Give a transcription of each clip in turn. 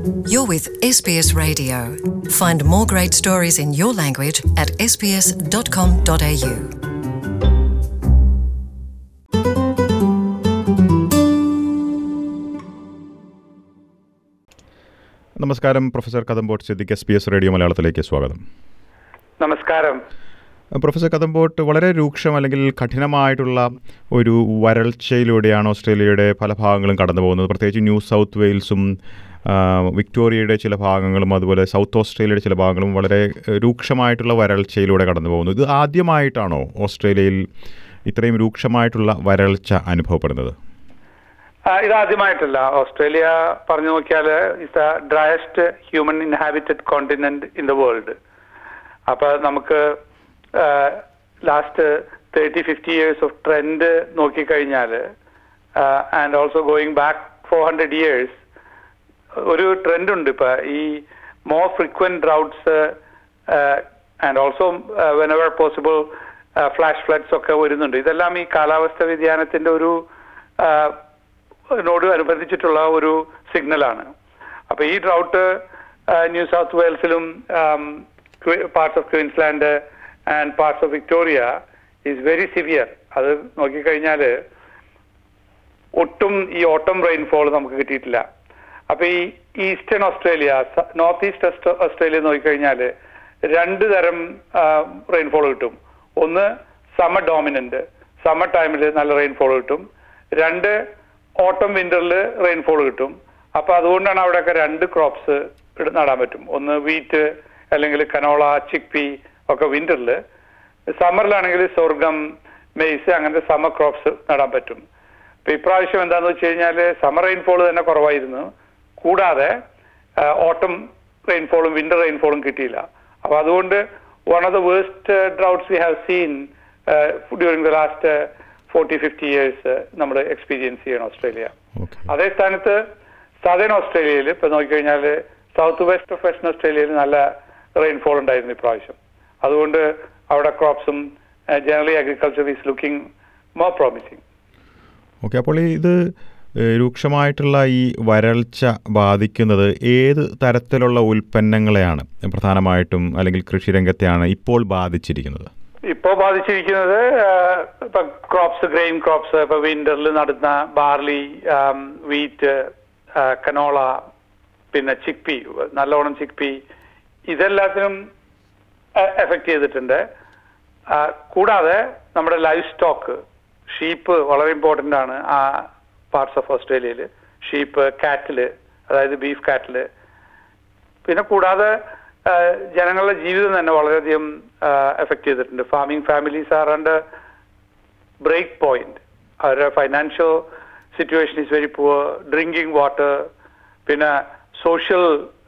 You're with SBS Radio. Find more great stories in your language at sbs.com.au. നമസ്കാരം professor Kadambot Siddique S B S radio മലയാളത്തിലേക്ക് സ്വാഗതം നമസ്കാരം professor Kadambot വളരെ രൂക്ഷം അല്ലെങ്കിൽ കഠിനമായിട്ടുള്ള ഒരു വരൾച്ചയിലൂടെയാണ് ഓസ്ട്രേലിയയുടെ പല ഭാഗങ്ങളും കടന്നു പോകുന്നത് പ്രത്യേകിച്ച് ന്യൂ സൗത്ത് വെയിൽസും ആ, വിക്ടോറിയയുടെ ചില ഭാഗങ്ങളും അതുപോലെ സൗത്ത് ഓസ്ട്രേലിയയുടെ ചില ഭാഗങ്ങളും വളരെ ഏഹ്, രൂക്ഷമായിട്ടുള്ള വരൾച്ചയിലൂടെ കടന്നു പോകുന്നു ഇത് ആദ്യമായിട്ടാണോ ഓസ്ട്രേലിയയിൽ ഇത്രയും രൂക്ഷമായിട്ടുള്ള വരൾച്ച അനുഭവപ്പെടുന്നത് ആ, ഇതാദ്യമായിട്ടല്ല ഓസ്ട്രേലിയ പറഞ്ഞു നോക്കിയാൽ is the driest human inhabited continent in the world അപ്പൊ നമുക്ക് last thirty fifty years of trend നോക്കിക്കഴിഞ്ഞാൽ and also going back four hundred years ഒരു ട്രെൻഡ് ഉണ്ട് ഇപ്പൊ ഈ more frequent droughts and also whenever possible flash floods ഒക്കെ വരുന്നുണ്ട് ഇതെല്ലാം ഈ കാലാവസ്ഥ വ്യതിയാനത്തിന്റെ ഒരു ആ, നോട് അനുബന്ധിച്ചിട്ടുള്ള ഒരു സിഗ്നലാണ് അപ്പൊ ഈ ഡ്രൗട്ട് ന്യൂ സൗത്ത് വെയിൽസിലും parts of Queensland and parts of Victoria is very severe അത് നോക്കിക്കഴിഞ്ഞാൽ ഒട്ടും ഈ ഓട്ടം റെയിൻഫോൾ നമുക്ക് കിട്ടിയിട്ടില്ല അപ്പൊ ഈ eastern Australia north east Australia നോക്കിക്കഴിഞ്ഞാൽ രണ്ട് തരം റെയിൻഫോൾ കിട്ടും ഒന്ന് സമ്മർ ഡോമിനന്റ് സമ്മർ ടൈമിൽ നല്ല റെയിൻഫോൾ കിട്ടും രണ്ട് ഓട്ടം വിന്ററിൽ റെയിൻഫോൾ കിട്ടും അപ്പൊ അതുകൊണ്ടാണ് അവിടെയൊക്കെ രണ്ട് ക്രോപ്സ് നടാൻ പറ്റും ഒന്ന് വീറ്റ് അല്ലെങ്കിൽ കനോള ചിക്പി ഒക്കെ വിന്ററിൽ സമ്മറിലാണെങ്കിൽ സ്വർഗം മെയ്സ് അങ്ങനത്തെ സമ്മർ ക്രോപ്സ് നടാൻ പറ്റും ഇപ്പൊ ഇപ്രാവശ്യം എന്താന്ന് വെച്ച് കഴിഞ്ഞാല് സമ്മർ റെയിൻഫോൾ തന്നെ കുറവായിരുന്നു കൂടാതെ ഓട്ടം റെയിൻഫോളും വിന്റർ റെയിൻഫോളും കിട്ടിയില്ല അപ്പൊ അതുകൊണ്ട് one of the worst droughts we have seen during the last forty fifty years നമ്മൾ എക്സ്പീരിയൻസ് ചെയ്യണം ഓസ്ട്രേലിയ ഓക്കെ അതേ സ്ഥാനത്ത് സദേൺ ഓസ്ട്രേലിയയിൽ ഇപ്പൊ നോക്കിക്കഴിഞ്ഞാൽ സൗത്ത് വെസ്റ്റ് ഓഫ് വെസ്റ്റേൺ ഓസ്ട്രേലിയയിൽ നല്ല റെയിൻഫോൾ ഉണ്ടായിരുന്നു ഇപ്രാവശ്യം അതുകൊണ്ട് അവിടെ ക്രോപ്സും generally agriculture is looking more promising okay അപ്പോൾ ഈ ഇത് ഏഹ്, രൂക്ഷമായിട്ടുള്ള ഈ വരൾച്ച ബാധിക്കുന്നത് ഏത് തരത്തിലുള്ള ഉൽപ്പന്നങ്ങളെയാണ് പ്രധാനമായിട്ടും അല്ലെങ്കിൽ കൃഷിരംഗത്തെയാണ് ഇപ്പോൾ ബാധിച്ചിരിക്കുന്നത് ഇപ്പോ ബാധിച്ചിരിക്കുന്നത് ഇപ്പൊ ക്രോപ്സ് ഗ്രെയിൻ ക്രോപ്സ് ഇപ്പൊ വിന്ററിൽ നടുന്ന ബാർലി വീറ്റ് കനോള പിന്നെ ചിക്പി നല്ലോണം ചിക്പി ഇതെല്ലാത്തിനും എഫക്ട് ചെയ്തിട്ടുണ്ട് ആ, കൂടാതെ നമ്മുടെ ലൈഫ് സ്റ്റോക്ക് ഷീപ്പ് വളരെ ഇമ്പോർട്ടന്റ് ആണ് ആ പാർട്സ് ഓഫ് ഓസ്ട്രേലിയയിൽ ഷീപ്പ് കാറ്റില് അതായത് ബീഫ് കാറ്റില് പിന്നെ കൂടാതെ ആ, ജനങ്ങളുടെ ജീവിതം തന്നെ വളരെയധികം എഫക്ട് ചെയ്തിട്ടുണ്ട് farming families are under break point അവരുടെ financial situation is very poor drinking water പിന്നെ സോഷ്യൽ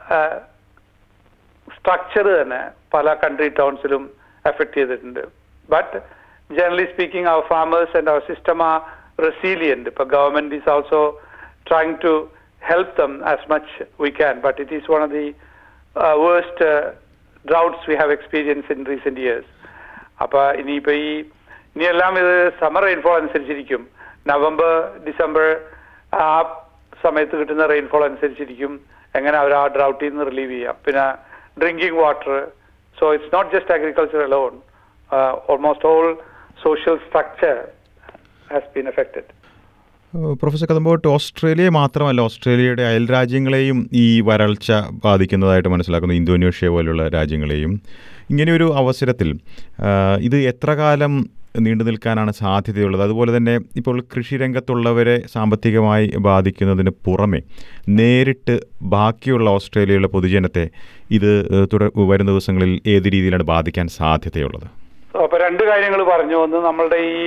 സ്ട്രക്ചർ തന്നെ പല കൺട്രി ടൗൺസിലും എഫക്ട് ചെയ്തിട്ടുണ്ട് but generally speaking our farmers and our system are resilient ഇപ്പൊ government is also trying to help them as much we can, but it is one of the uh, worst uh, droughts we have experienced in recent years. അപ്പൊ ഇനിയിപ്പോ ഈ ഇനിയെല്ലാം ഇത് summer rainfall അനുസരിച്ചിരിക്കും November December ആ സമയത്ത് കിട്ടുന്ന rainfall അനുസരിച്ചിരിക്കും എങ്ങനെ അവർ ആ ഡ്രൗട്ടിൽ നിന്ന് റിലീവ് ചെയ്യാം പിന്നെ drinking water so it's not just agriculture alone almost all social structure has been affected ഏഹ്, പ്രൊഫസർ കദമ്പോട്ട് ഓസ്ട്രേലിയ മാത്രമല്ല ഓസ്ട്രേലിയയുടെ അയൽ രാജ്യങ്ങളെയും ഈ വരൾച്ച ബാധിക്കുന്നതായിട്ട് മനസ്സിലാക്കുന്നു ഇന്തോനേഷ്യ പോലുള്ള രാജ്യങ്ങളെയും ഇങ്ങനെയൊരു അവസരത്തിൽ ആഹ്, ഇത് എത്ര കാലം നീണ്ടു നിൽക്കാനാണ് സാധ്യതയുള്ളത് അതുപോലെ തന്നെ ഇപ്പോൾ കൃഷിരംഗത്തുള്ളവരെ സാമ്പത്തികമായി ബാധിക്കുന്നതിന് പുറമെ നേരിട്ട് ബാക്കിയുള്ള ഓസ്ട്രേലിയയിലെ പൊതുജനത്തെ ഇത് ഏഹ്, തുടർ വരും ദിവസങ്ങളിൽ ഏത് രീതിയിലാണ് ബാധിക്കാൻ സാധ്യതയുള്ളത് അപ്പൊ രണ്ട് കാര്യങ്ങൾ പറഞ്ഞു ഒന്ന് നമ്മളുടെ ഈ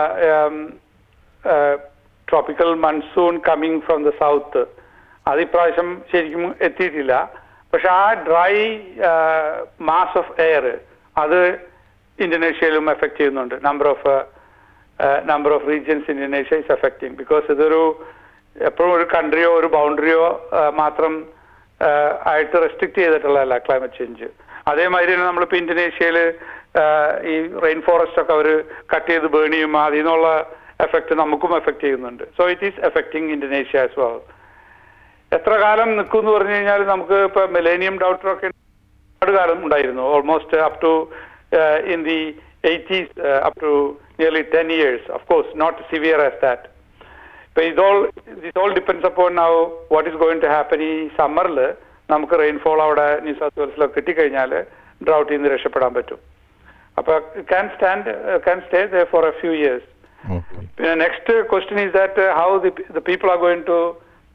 tropical monsoon coming from the south അത് ഇപ്രാവശ്യം ശരിക്കും എത്തിയിട്ടില്ല പക്ഷെ ആ ഡ്രൈ മാസ് ഓഫ് എയർ അത് ഇന്തോനേഷ്യയിലും എഫക്ട് ചെയ്യുന്നുണ്ട് number of number of regions Indonesia is affecting because ഇതൊരു എപ്പോഴും ഒരു കൺട്രിയോ ഒരു ബൗണ്ടറിയോ മാത്രം ആ, ആയിട്ട് റെസ്ട്രിക്ട് ചെയ്തിട്ടുള്ളതല്ല ക്ലൈമറ്റ് ചേഞ്ച് അതേമാതിരി തന്നെ നമ്മളിപ്പോൾ ഇന്തോനേഷ്യയിൽ ഈ റെയിൻ ഫോറസ്റ്റ് ഒക്കെ അവർ കട്ട് ചെയ്ത് ബേൺ ചെയ്യും അതിൽ നിന്നുള്ള എഫക്ട് നമുക്കും എഫക്ട് ചെയ്യുന്നുണ്ട് so it is affecting Indonesia as well എത്ര കാലം നിൽക്കും എന്ന് പറഞ്ഞു കഴിഞ്ഞാൽ നമുക്ക് ഇപ്പൊ മിലേനിയം ഡൗട്ടറൊക്കെ ഒരുപാട് കാലം ഉണ്ടായിരുന്നു almost up to in the eighties up to nearly ten years of course not severe as that ഇപ്പൊ ഇതോൾ this all depends upon now what is going to happen ഈ സമ്മറിൽ നമുക്ക് റെയിൻഫോൾ അവിടെ ന്യൂ സൗത്ത് വെയിൽസിലൊക്കെ കിട്ടിക്കഴിഞ്ഞാൽ ഡ്രൗട്ടിൽ നിന്ന് രക്ഷപ്പെടാൻ പറ്റും അപ്പൊ can stand can stay for a few years okay പിന്നെ next question is that how the the people are going to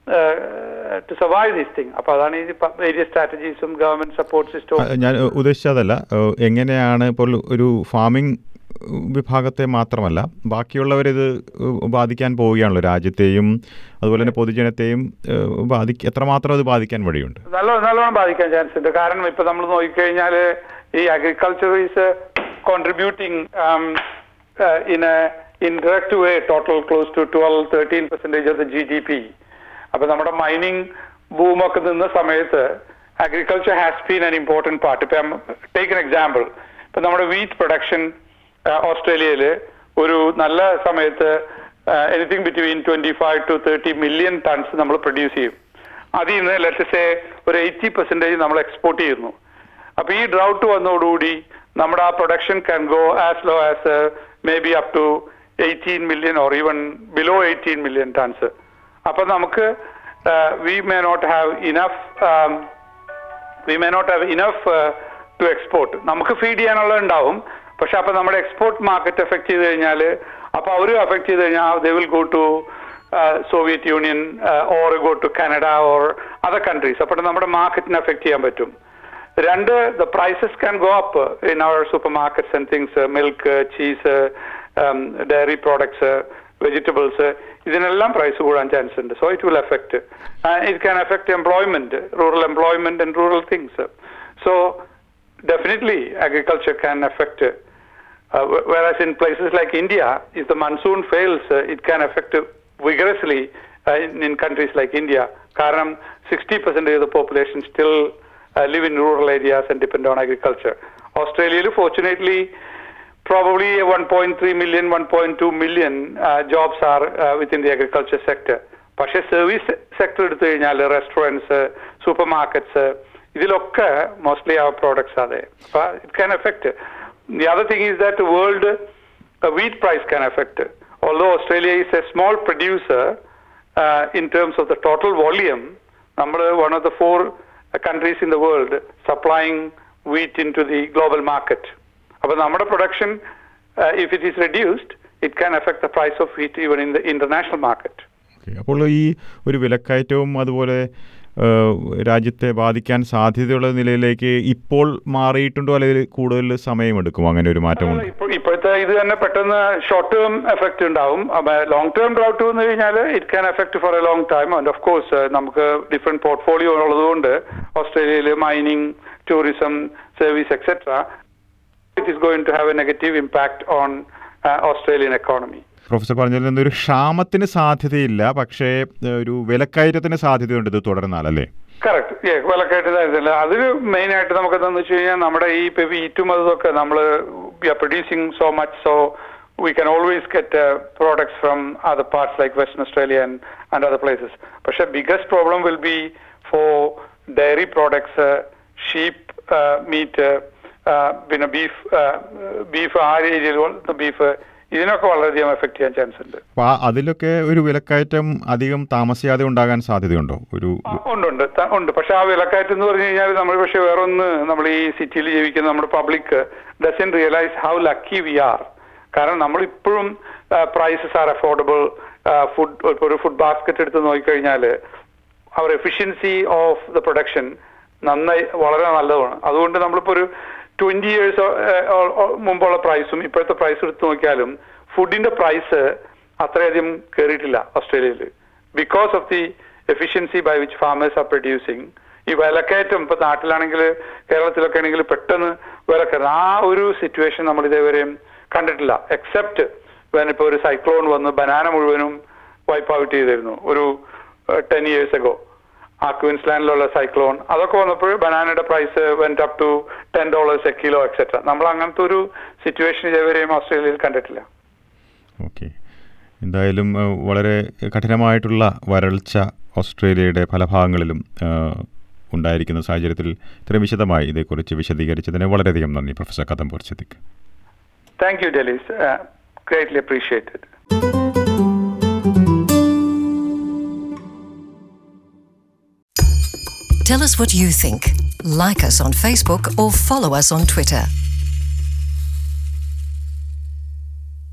to survive these thing അപ്പൊ അതാണ് ഈ വേരിയസ് സ്ട്രാറ്റജീസും ഗവൺമെന്റ് സപ്പോർട്ട് സിസ്റ്റവും ഞാൻ ഉദ്ദേശിച്ചതല്ല ഏഹ്, എങ്ങനെയാണ് ഇപ്പോൾ ഒരു ഫാമിംഗ് വിഭാഗത്തെ മാത്രമല്ല ബാക്കിയുള്ളവരിത് ഏഹ്, ബാധിക്കാൻ പോവുകയാണല്ലോ രാജ്യത്തെയും അതുപോലെ തന്നെ പൊതുജനത്തെയും ഏഹ്, ബാധി എത്രമാത്രം അത് ബാധിക്കാൻ വഴിയുണ്ട് നല്ല നല്ലോണം ബാധിക്കാൻ ചാൻസ് ഉണ്ട് കാരണം ഇപ്പൊ നമ്മൾ നോക്കിക്കഴിഞ്ഞാൽ ഈ agriculture is contributing in indirect way total close to twelve thirteen percentage of the G D P അപ്പൊ നമ്മുടെ മൈനിങ് ബൂമൊക്കെ നിന്ന സമയത്ത് agriculture has been an important part ഇപ്പൊ ടേക്ക് എൻ എക്സാമ്പിൾ ഇപ്പൊ നമ്മുടെ വീറ്റ് പ്രൊഡക്ഷൻ ഓസ്ട്രേലിയയിൽ ഒരു നല്ല സമയത്ത് anything between twenty five to thirty million tons നമ്മൾ പ്രൊഡ്യൂസ് ചെയ്യും അതിൽ നിന്ന് ലെറ്റസേ ഒരു എയ്റ്റി പെർസെന്റേജ് നമ്മൾ എക്സ്പോർട്ട് ചെയ്യുന്നു അപ്പൊ ഈ ഡ്രൗട്ട് വന്നതോടുകൂടി നമ്മുടെ ആ production can go as low as maybe up to eighteen million or even below eighteen million tons അപ്പൊ നമുക്ക് we may not have enough we may not have enough to export നമുക്ക് feed ചെയ്യാനുള്ളത് ഉണ്ടാവും പക്ഷെ അപ്പൊ നമ്മുടെ export market effect ചെയ്ത് കഴിഞ്ഞാൽ അപ്പൊ അവർ എഫക്ട് ചെയ്ത് കഴിഞ്ഞാൽ they will go to Soviet Union or go to Canada or other countries അപ്പോൾ നമ്മുടെ മാർക്കറ്റിനെ എഫക്ട് ചെയ്യാൻ പറ്റും രണ്ട് the prices can go up in our supermarkets and things milk cheese dairy products vegetables ഇതിനെല്ലാം price കൂടാൻ chance ഉണ്ട് so it will affect it can affect employment rural employment and rural things so definitely agriculture can affect uh, wh- whereas in places like India, if the monsoon fails, uh, it can affect uh, vigorously uh, in, in countries like India. Karam, 60% of the population still uh, live in rural areas and depend on agriculture. Australia, fortunately, probably 1.3 million, 1.2 million uh, jobs are uh, within the agriculture sector. പക്ഷേ service sector എടുത്തു കഴിഞ്ഞാൽ restaurants supermarkets ഇതിലൊക്കെ mostly our products അതെ അപ്പൊ it can affect the other thing is that world wheat price can affect although Australia is a small producer in terms of the total volume നമ്മൾ one of the four countries in the world supplying wheat into the global market അപ്പൊ നമ്മുടെ production if it is reduced it can affect the price of wheat even in the international market okay അപ്പോൾ ഈ ഒരു വിലക്കയറ്റവും അതുപോലെ ഏഹ്, രാജ്യത്തെ ബാധിക്കാൻ സാധ്യതയുള്ള നിലയിലേക്ക് ഇപ്പോൾ മാറിയിട്ടുണ്ടോ അല്ലെങ്കിൽ കൂടുതൽ സമയമെടുക്കുമോ അങ്ങനെ ഒരു മാറ്റമുണ്ട് ഇപ്പോൾ ഇപ്പോഴത്തെ ഇത് തന്നെ പെട്ടെന്ന് ഷോർട്ട് ടേം എഫക്ട് ഉണ്ടാവും ലോങ് ടേം ഡ്രൗട്ട് വന്നു കഴിഞ്ഞാൽ it can affect for a long time and of course നമുക്ക് ഡിഫറെന്റ് പോർട്ട്ഫോളിയോ ഉള്ളതുകൊണ്ട് ഓസ്ട്രേലിയയിൽ mining tourism service etcetera it is going to have a negative impact on Australian economy professor പറഞ്ഞതിൽ നിന്നൊരു ക്ഷാമത്തിന് സാധ്യതയില്ല പക്ഷേ ഏഹ്, ഒരു വിലക്കയറ്റത്തിന് സാധ്യതയുണ്ട് ഇത് തുടർന്നാൽ അല്ലേ കറക്റ്റ് വിലക്കയറ്റതായിരുന്നില്ല അതിൽ മെയിൻ ആയിട്ട് നമുക്ക് എന്താന്ന് വെച്ച് കഴിഞ്ഞാൽ നമ്മുടെ ഈ ഇപ്പൊ വീറ്റും അതൊക്കെ നമ്മൾ producing so much so we can always get products from other parts like western Australia and other places പക്ഷെ biggest problem will be for dairy products sheep meat പിന്നെ ബീഫ് ബീഫ് ആ ഏരിയയിൽ ബീഫ് ഇതിനൊക്കെ വളരെയധികം എഫക്ട് ചെയ്യാൻ chance ഉണ്ട് അപ്പോൾ ആ അതിലൊക്കെ ഒരു വിലക്കയറ്റം അധികം താമസിയാതെ ഉണ്ടാകാൻ സാധ്യതയുണ്ടോ ഒരു ആ, ഉണ്ട് ഉണ്ട് ത- ഉണ്ട് പക്ഷെ ആ വിലക്കയറ്റം എന്ന് പറഞ്ഞു കഴിഞ്ഞാൽ നമ്മൾ പക്ഷെ വേറെ ഒന്ന് നമ്മൾ ഈ സിറ്റിയിൽ ജീവിക്കുന്ന നമ്മുടെ public doesn't realise how lucky we are കാരണം നമ്മൾ ഇപ്പോഴും പ്രൈസസ് ആർ അഫോർഡബിൾ ഫുഡ് ഒരു ഫുഡ് ബാസ്ക്കറ്റ് എടുത്ത് നോക്കിക്കഴിഞ്ഞാൽ our efficiency of the production നന്നായി വളരെ നല്ലതാണ് അതുകൊണ്ട് നമ്മളിപ്പോ ഒരു ട്വന്റി ഇയേഴ്സ് മുമ്പുള്ള പ്രൈസും ഇപ്പോഴത്തെ പ്രൈസ് എടുത്ത് നോക്കിയാലും ഫുഡിന്റെ പ്രൈസ് അത്രയധികം കയറിയിട്ടില്ല ഓസ്ട്രേലിയയിൽ because of the efficiency by which farmers are producing ഈ വിലക്കയറ്റം ഇപ്പൊ നാട്ടിലാണെങ്കിൽ കേരളത്തിലൊക്കെ ആണെങ്കിൽ പെട്ടെന്ന് വിലക്കയറ്റം ആ ഒരു സിറ്റുവേഷൻ നമ്മൾ ഇതേവരെയും കണ്ടിട്ടില്ല എക്സെപ്റ്റ് വേൻ ഇപ്പൊ ഒരു സൈക്ലോൺ വന്ന് ബനാന മുഴുവനും വൈപ്പ് ഔട്ട് ചെയ്തിരുന്നു ഒരു ടെൻ ഇയേഴ്സ് അഗോ ആ ക്വീൻസ്ലാൻഡിലുള്ള സൈക്ലോൺ അതൊക്കെ വന്നപ്പോൾ ബനാനയുടെ price went up to ten dollars a kilo etcetera നമ്മൾ അങ്ങനത്തെ ഒരു സിറ്റുവേഷൻ ഇതേവരെയും ഓസ്ട്രേലിയയിൽ കണ്ടിട്ടില്ല ഓക്കെ എന്തായാലും ആ, വളരെ കഠിനമായിട്ടുള്ള വരൾച്ച ഓസ്ട്രേലിയയുടെ പല ഭാഗങ്ങളിലും ആ, ഉണ്ടായിരിക്കുന്ന സാഹചര്യത്തിൽ ഇത്രയും വിശദമായി ഇതേക്കുറിച്ച് വിശദീകരിച്ചതിന് വളരെയധികം നന്ദി professor Kadambot Siddique thank you Delys greatly appreciated Tell us what you think. Like us on Facebook or follow us on Twitter.